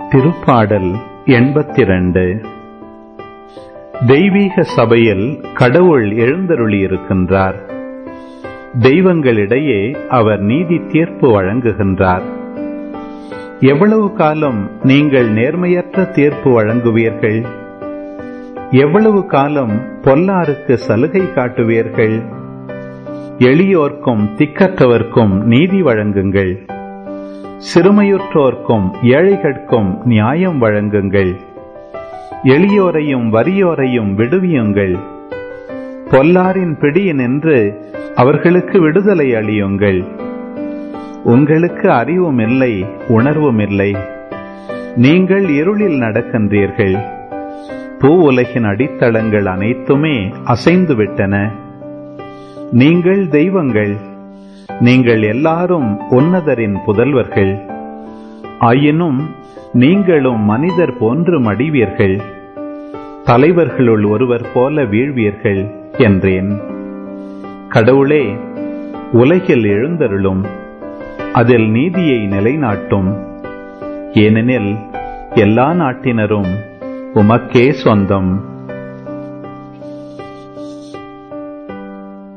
திருப்பாடல் எண்பத்திரண்டு தெய்வீக சபையில் கடவுள் எழுந்தருளியிருக்கின்றார் தெய்வங்களிடையே அவர் நீதி தீர்ப்பு வழங்குகின்றார் எவ்வளவு காலம் நீங்கள் நேர்மையற்ற தீர்ப்பு வழங்குவீர்கள் எவ்வளவு காலம் பொல்லாருக்கு சலுகை காட்டுவீர்கள் எளியோர்க்கும் திக்கற்றவர்க்கும் நீதி வழங்குங்கள் சிறுமையுற்றோர்க்கும் ஏழைகட்கும் நியாயம் வழங்குங்கள் எளியோரையும் வறியோரையும் விடுவியுங்கள் பொல்லாரின் பிடியினின்று அவர்களுக்கு விடுதலை அளியுங்கள் உங்களுக்கு அறிவும் இல்லை உணர்வும் இல்லை நீங்கள் இருளில் நடக்கின்றீர்கள் பூ உலகின் அடித்தளங்கள் அனைத்துமே அசைந்துவிட்டன நீங்கள் தெய்வங்கள் நீங்கள் எல்லாரும் உன்னதரின் புதல்வர்கள் ஆயினும் நீங்களும் மனிதர் போன்று மடிவீர்கள் தலைவர்களுள் ஒருவர் போல வீழ்வீர்கள் என்றேன் கடவுளே உலகில் எழுந்தருளும் அதில் நீதியை நிலைநாட்டும் ஏனெனில் எல்லா நாட்டினரும் உமக்கே சொந்தம்